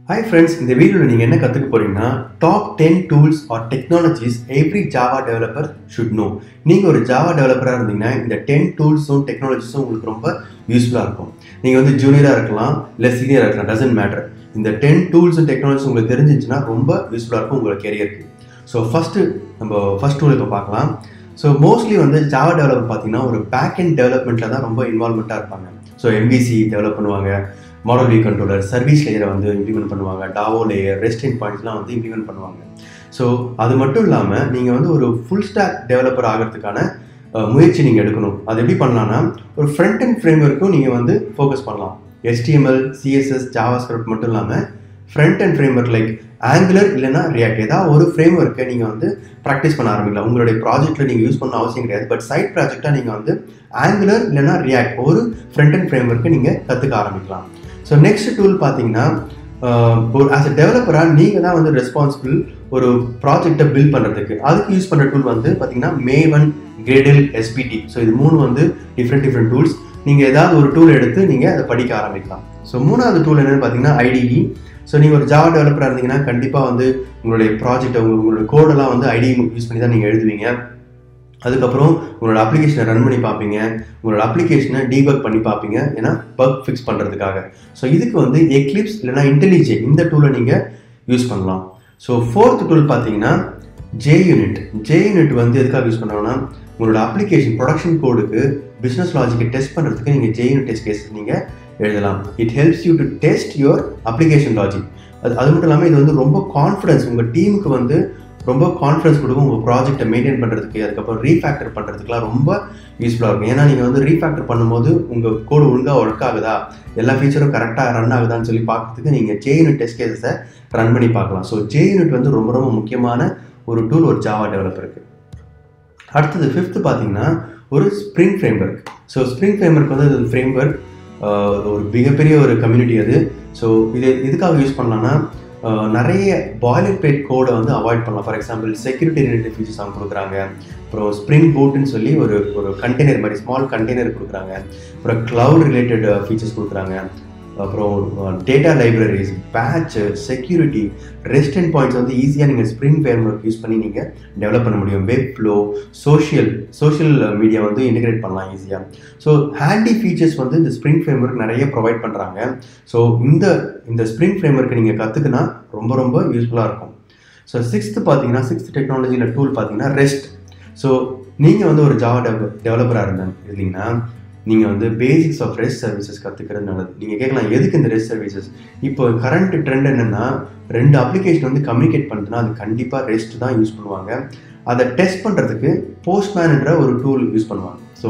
hi friends இந்த வீடியோவில் நீங்கள் என்ன கற்றுக்க போறீங்கன்னா top ten tools or technologies every Java developer should know நீங்கள் ஒரு ஜாவா டெவலப்பராக இருந்தீங்கன்னா இந்த டென் டூல்ஸும் டெக்னாலஜிஸும் உங்களுக்கு ரொம்ப யூஸ்ஃபுல்லாக இருக்கும் நீங்கள் வந்து ஜூனியராக இருக்கலாம் இல்லை சீனியராக இருக்கலாம் டசன்ட் மேட்டர் இந்த டென் டூல்ஸ் அண்ட் டெக்னாலஜிஸ் உங்களுக்கு தெரிஞ்சிச்சுன்னா ரொம்ப யூஸ்ஃபுல்லாக இருக்கும் உங்களோட கெரியருக்கு ஸோ ஃபஸ்ட்டு நம்ம ஃபஸ்ட் டூல் இப்போ பார்க்கலாம் ஸோ மோஸ்ட்லி வந்து ஜாவா டெவலப்பர் பார்த்தீங்கன்னா ஒரு பேக் அண்ட் டெவலப்மெண்ட்டில் தான் ரொம்ப இன்வால்மெண்ட்டாக இருப்பாங்க ஸோ எம்பிசி டெவலப் பண்ணுவாங்க மாடல் வியூ கண்ட்ரோலர் சர்வீஸ் லேயரை வந்து இம்ப்ளிமெண்ட் பண்ணுவாங்க டாவோ லேயர் ரெஸ்டின் பாயிண்ட்ஸ்லாம் வந்து இம்ப்ளிமெண்ட் பண்ணுவாங்க ஸோ அது மட்டும் இல்லாமல் நீங்கள் வந்து ஒரு ஃபுல் ஸ்டாக் டெவலப்பர் ஆகிறதுக்கான அஹ், முயற்சி நீங்கள் எடுக்கணும் அது எப்படி பண்ணலாம்னா ஒரு ஃப்ரண்ட் அண்ட் ஃப்ரேம் ஒர்க்கும் நீங்கள் வந்து ஃபோக்கஸ் பண்ணலாம் HTML சிஎஸ்எஸ் ஜாவா ஸ்கிரிப்ட் மட்டும் இல்லாமல் front end framework like Angular இல்லைனா ரியாக்ட் ஏதாவது ஒரு ஃப்ரேம் ஒர்க்கை நீங்கள் வந்து ப்ராக்டிஸ் பண்ண ஆரம்பிக்கலாம் உங்களுடைய ப்ராஜெக்ட்டில் நீங்கள் யூஸ் பண்ண அவசியம் கிடையாது பட் சைட் ப்ராஜெக்டாக நீங்கள் வந்து ஆங்குலர் இல்லைனா ரியாக்ட் ஒரு ஃப்ரண்ட் அண்ட் ஃப்ரேம் ஒர்க்கை நீங்கள் கற்றுக்க ஆரம்பிக்கலாம் ஸோ நெக்ஸ்ட் டூல் பார்த்தீங்கன்னா ஆஹ், ஒரு ஆஸ் அ டெவலப்பராக நீங்கள் தான் வந்து ரெஸ்பான்சிபிள் ஒரு ப்ராஜெக்டை பில்ட் பண்ணுறதுக்கு அதுக்கு யூஸ் பண்ணுற டூல் வந்து பார்த்தீங்கன்னா மேவன் கிரேடல் எஸ்பிடி ஸோ இது மூணு வந்து டிஃப்ரெண்ட் டிஃப்ரெண்ட் டூல்ஸ் நீங்கள் ஏதாவது ஒரு டூல் எடுத்து நீங்கள் அதை படிக்க ஆரம்பிக்கலாம் ஸோ மூணாவது டூல் என்னென்னு பார்த்தீங்கன்னா ஐடிஇ ஸோ நீங்கள் ஒரு ஜாவா டெவலப்பராக இருந்தீங்கன்னா கண்டிப்பாக வந்து உங்களுடைய ப்ராஜெக்ட் உங்களுடைய கோடெல்லாம் வந்து ஐடி யூஸ் பண்ணி தான் நீங்கள் எழுதுவீங்க அதுக்கப்புறம் உங்களோட அப்ளிகேஷனை ரன் பண்ணி பார்ப்பீங்க உங்களோட அப்ளிகேஷனை டீபக் பண்ணி பார்ப்பீங்க ஏன்னா பக் ஃபிக்ஸ் பண்ணுறதுக்காக ஸோ இதுக்கு வந்து எக்லிப்ஸ் இல்லைனா இன்டெலிஜே இந்த டூலை நீங்கள் யூஸ் பண்ணலாம் ஸோ ஃபோர்த் டூல் பார்த்தீங்கன்னா ஜே யூனிட் ஜே யூனிட் வந்து எதுக்காக யூஸ் பண்ணுறோம்னா உங்களோட அப்ளிகேஷன் ப்ரொடக்ஷன் கோடுக்கு பிஸ்னஸ் லாஜிக்கை டெஸ்ட் பண்ணுறதுக்கு நீங்கள் ஜே யூனிட் டெஸ்ட் கேஸ் நீங்கள் எழுதலாம் it helps you to test your application logic அது அது மட்டும் இல்லாமல் இது வந்து ரொம்ப கான்ஃபிடன்ஸ் உங்கள் டீமுக்கு வந்து ரொம்ப கான்ஃபிடன்ஸ் கொடுக்கும் உங்கள் ப்ராஜெக்ட்டை மெயின்டைன் பண்ணுறதுக்கு அதுக்கப்புறம் ரீஃபேக்டர் பண்ணுறதுக்குலாம் ரொம்ப யூஸ்ஃபுல்லாக இருக்கும் ஏன்னா நீங்கள் வந்து ரீஃபேக்டர் பண்ணும்போது உங்கள் கோடு ஒழுங்காக ஒர்க் ஆகுதா எல்லா ஃபீச்சரும் கரெக்டாக ரன் ஆகுதான்னு சொல்லி பார்க்கறதுக்கு நீங்கள் ஜே யூனிட் டெஸ்ட் கேஸஸை ரன் பண்ணி பார்க்கலாம் ஸோ ஜே யூனிட் வந்து ரொம்ப ரொம்ப முக்கியமான ஒரு டூல் ஒரு ஜாவா டெவலப்பருக்கு அடுத்தது ஃபிஃப்த்து பார்த்தீங்கன்னா ஒரு spring framework so spring framework வந்து அது ஃப்ரேம்ஒர்க் ஒரு மிகப்பெரிய ஒரு கம்யூனிட்டி அது ஸோ இது எதுக்காக யூஸ் பண்ணலாம்னா ஆஹ் நிறைய பாய்லர் பிளேட் கோடை வந்து அவாய்ட் பண்ணலாம் for example security related features அவங்க கொடுக்குறாங்க அப்புறம் ஸ்ப்ரிங் பூட்னு சொல்லி ஒரு ஒரு கண்டெய்னர் மாதிரி ஸ்மால் கண்டெய்னர் கொடுக்குறாங்க அப்புறம் க்ளவுட் ரிலேட்டட் ஃபீச்சர்ஸ் கொடுக்குறாங்க அப்புறம் data libraries batch security REST and points வந்து ஈஸியாக நீங்கள் ஸ்ப்ரிங் ஃப்ரேம்ஒர்க் யூஸ் பண்ணி நீங்கள் டெவலப் பண்ண முடியும் web flow social social media வந்து இன்டிகிரேட் பண்ணலாம் ஈஸியாக ஸோ ஹேண்டி ஃபீச்சர்ஸ் வந்து இந்த ஸ்ப்ரிங் ஃப்ரேம்ஒர்க் நிறைய ப்ரொவைட் பண்ணுறாங்க ஸோ இந்த இந்த ஸ்ப்ரிங் ஃப்ரேம்ஒர்க்கை நீங்கள் கற்றுக்குனா ரொம்ப ரொம்ப யூஸ்ஃபுல்லாக இருக்கும் ஸோ சிக்ஸ்த்து பார்த்தீங்கன்னா சிக்ஸ்த் டெக்னாலஜியில் டூல் பார்த்தீங்கன்னா ரெஸ்ட் ஸோ நீங்கள் வந்து ஒரு ஜாவா டெவலப் டெவலப்பராக இருந்தாங்க இருந்தீங்கன்னா நீங்கள் வந்து பேசிக்ஸ் ஆஃப் ரெஸ்ட் சர்வீசஸ் கற்றுக்கிறது நல்லது நீங்கள் கேட்கலாம் எதுக்கு இந்த ரெஸ்ட் சர்வீசஸ் இப்போ கரண்ட் ட்ரெண்ட் என்னென்னா ரெண்டு அப்ளிகேஷன் வந்து கம்யூனிகேட் பண்ணுதுன்னா அது கண்டிப்பாக ரெஸ்ட் தான் யூஸ் பண்ணுவாங்க அதை டெஸ்ட் பண்ணுறதுக்கு போஸ்ட்மேன்ன்ற ஒரு டூல் யூஸ் பண்ணுவாங்க ஸோ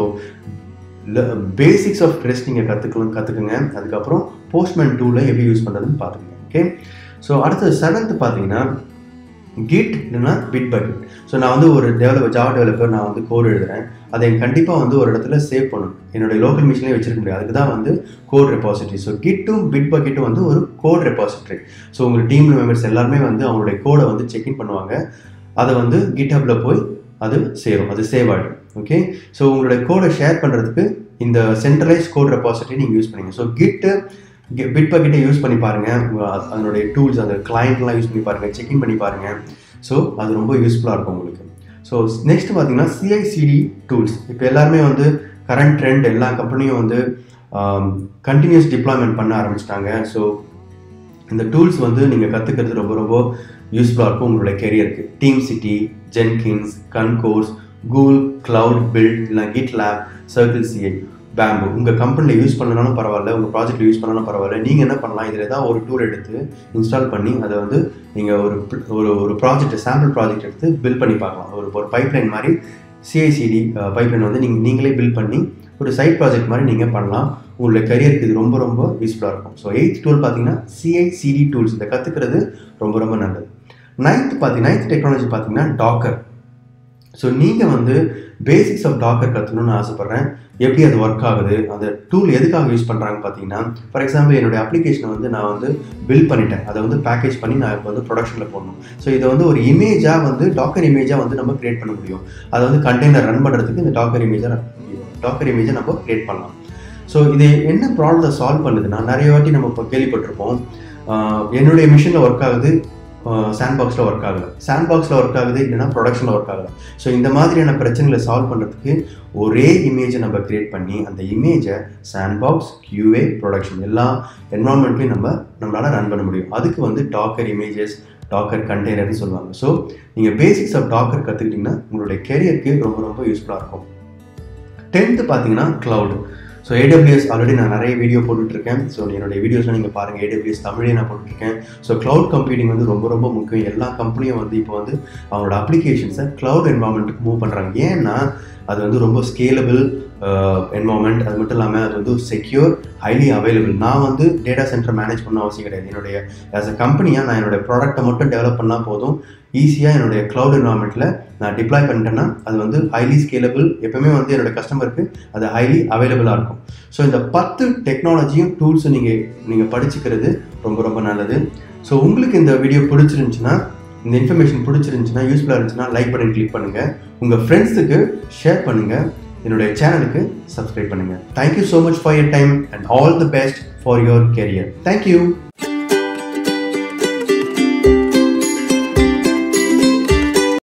பேசிக்ஸ் ஆஃப் ரெஸ்ட் நீங்கள் கற்றுக்கலாம் கற்றுக்குங்க அதுக்கப்புறம் போஸ்ட்மேன் டூலை எப்படி யூஸ் பண்ணுறதுன்னு பார்த்துக்கங்க ஓகே ஸோ அடுத்தது செவன்த்து பார்த்தீங்கன்னா கிட் இல்லைன்னா பிட் பக்கெட் ஸோ நான் வந்து ஒரு டெவலப்பர் ஜாவா டெவலப்பர் நான் வந்து கோட் எழுதுறேன் அதை எனக்கு கண்டிப்பாக வந்து ஒரு இடத்துல சேவ் பண்ணணும் என்னுடைய லோக்கல் மிஷினே வச்சிருக்க முடியாது அதுக்கு தான் வந்து கோட் ரெபாசிட்டரி ஸோ கிட்டும் பிட் பக்கெட்டும் வந்து ஒரு கோட் ரெபாசிட்டரி ஸோ உங்கள் டீம் மெம்பர்ஸ் எல்லாருமே வந்து அவங்களுடைய கோடை வந்து செக்இன் பண்ணுவாங்க அதை வந்து கிட்ஹப்பில் போய் அது சேரும் அது சேவ் ஆகிடும் ஓகே ஸோ உங்களுடைய கோடை ஷேர் பண்ணுறதுக்கு இந்த சென்ட்ரலைஸ் கோட் ரெபாசிட்டரி நீங்கள் யூஸ் பண்ணுங்க ஸோ கிட்டு பிட் பக்கெட்டை யூஸ் பண்ணி பாருங்க உங்க- அது- அதனுடைய டூல்ஸ் அந்த கிளைண்ட்லாம் யூஸ் பண்ணி பாருங்க செக்இன் பண்ணி பாருங்க ஸோ அது ரொம்ப யூஸ்ஃபுல்லாக இருக்கும் உங்களுக்கு ஸோ நெக்ஸ்ட் பார்த்தீங்கன்னா சிஐசிடி டூல்ஸ் இப்போ எல்லாருமே வந்து கரண்ட் ட்ரெண்ட் எல்லா கம்பெனியும் வந்து கண்டினியூஸ் டிப்ளாய்மெண்ட் பண்ண ஆரம்பிச்சிட்டாங்க ஸோ இந்த டூல்ஸ் வந்து நீங்கள் கற்றுக்கிறது ரொம்ப ரொம்ப யூஸ்ஃபுல்லாக இருக்கும் உங்களோட கெரியருக்கு TeamCity Jenkins Concourse Google Cloud Build இல்லை GitLab CircleCI Bamboo உங்கள் கம்பெனியில் யூஸ் பண்ணனாலும் பரவாயில்ல உங்கள் ப்ராஜெக்ட்டில் யூஸ் பண்ணாலும் பரவாயில்ல நீங்கள் என்ன பண்ணலாம் இதில் ஏதாவது ஒரு டூல் எடுத்து இன்ஸ்டால் பண்ணி அதை வந்து நீங்கள் ஒரு pl- ஒரு ஒரு ப்ராஜெக்ட் சாம்பிள் ப்ராஜெக்ட் எடுத்து பில் பண்ணி பார்க்கலாம் ஒரு ஒரு பைப்லைன் மாதிரி சிஐசிடி பைப்லைன் வந்து நீங்கள் நீங்களே பில் பண்ணி ஒரு சைட் ப்ராஜெக்ட் மாதிரி நீங்கள் பண்ணலாம் உங்களுடைய கரியருக்கு இது ரொம்ப ரொம்ப யூஸ்ஃபுல்லாக இருக்கும் ஸோ எயித் டூல் பார்த்தீங்கன்னா சிஐசிடி டூல்ஸ் இதை கற்றுக்கிறது ரொம்ப ரொம்ப நல்லது நைன்த் பார்த்தீங்கன்னா நைன்த் டெக்னாலஜி பார்த்தீங்கன்னா டாக்கர் ஸோ நீங்கள் வந்து பேசிக்ஸ் ஆஃப் டாக்கர் கற்றுக்கணும்னு ஆசைப்பட்றேன் எப்படி அது ஒர்க் ஆகுது அந்த டூல் எதுக்காக யூஸ் பண்ணுறாங்க பார்த்தீங்கன்னா ஃபார் எக்ஸாம்பிள் என்னுடைய அப்ளிகேஷனை வந்து நான் வந்து பில் பண்ணிட்டேன் அதை வந்து பேக்கேஜ் பண்ணி நான் இப்போ வந்து ப்ரொடக்ஷனில் போடணும் ஸோ இதை வந்து ஒரு இமேஜாக வந்து டாக்கர் இமேஜாக வந்து நம்ம கிரியேட் பண்ண முடியும் அதை வந்து கண்டெய்னர் ரன் பண்ணுறதுக்கு இந்த டாக்கர் இமேஜை டாக்கர் இமேஜை நம்ம கிரியேட் பண்ணலாம் ஸோ இது என்ன ப்ராப்ளத்தை சால்வ் பண்ணுதுன்னா நிறைய வாட்டி நம்ம இப்போ கேள்விப்பட்டிருப்போம் என்னுடைய மிஷினில் ஒர்க் ஆகுது சாண்ட் பாக்ஸில் ஒர்க் ஆகலை சாண்ட் பாக்ஸில் ஒர்க் ஆகுது இல்லைனா ப்ரொடக்ஷனில் ஒர்க் ஆகலை ஸோ இந்த மாதிரியான பிரச்சனைகளை சால்வ் பண்ணுறதுக்கு ஒரே இமேஜை நம்ம கிரியேட் பண்ணி அந்த இமேஜை சாண்ட் பாக்ஸ் கியூஏ ப்ரொடக்ஷன் எல்லா என்வரான்மெண்ட்லையும் நம்ம நம்மளால் ரன் பண்ண முடியும் அதுக்கு வந்து டாக்கர் இமேஜஸ் டாக்கர் கண்டெய்னர்னு சொல்லுவாங்க ஸோ நீங்கள் பேசிக்ஸ் ஆஃப் டாக்கர் கற்றுக்கிட்டிங்கன்னா உங்களுடைய கெரியருக்கு ரொம்ப ரொம்ப யூஸ்ஃபுல்லாக இருக்கும் டென்த்து பார்த்தீங்கன்னா க்ளவுட் ஸோ ஏடபிள்யூஎஸ் ஆல்ரெடி நான் நிறைய வீடியோ போட்டுட்ருக்கேன் ஸோ என்னுடைய வீடியோஸ்லாம் நீங்கள் பாருங்கள் ஏடபிள்யூஎஸ் தமிழே நான் போட்டுருக்கேன் ஸோ க்ளவுட் கம்ப்யூட்டிங் வந்து ரொம்ப ரொம்ப முக்கியம் எல்லா கம்பெனியும் வந்து இப்போ வந்து அவங்களோட அப்ளிகேஷன்ஸை க்ளவுட் என்வாமெண்ட்டுக்கு மூவ் பண்ணுறாங்க ஏன்னா அது வந்து ரொம்ப ஸ்கேலபிள் என்வாமெண்ட் அது மட்டும் இல்லாமல் அது வந்து செக்யூர் ஹைலி அவைலபிள் நான் வந்து டேட்டா சென்டர் மேனேஜ் பண்ண அவசியம் கிடையாது என்னுடைய ஆஸ் அ கம்பெனியாக நான் என்னுடைய ப்ராடக்ட்டை மட்டும் டெவலப் பண்ணால் போதும் ஈஸியாக என்னுடைய க்ளவுட் என்வாமெண்ட்டில் நான் டிப்ளாய் பண்ணிட்டேன்னா அது வந்து ஹைலி ஸ்கேலபிள் எப்பவுமே வந்து என்னோட கஸ்டமருக்கு அது ஹைலி அவைலபிளாக இருக்கும் ஸோ இந்த பத்து டெக்னாலஜியும் டூல்ஸும் நீங்கள் நீங்கள் படிச்சுக்கிறது ரொம்ப ரொம்ப நல்லது ஸோ உங்களுக்கு இந்த வீடியோ பிடிச்சிருந்துச்சுன்னா இந்த இன்ஃபர்மேஷன் பிடிச்சிருந்துச்சுன்னா யூஸ்ஃபுல்லாக இருந்துச்சுன்னா லைக் பட்டன் கிளிக் பண்ணுங்கள் உங்கள் ஃப்ரெண்ட்ஸுக்கு ஷேர் பண்ணுங்கள் என்னுடைய சேனலுக்கு சப்ஸ்கிரைப் பண்ணுங்கள் thank you so much for your time and all the best for your career thank you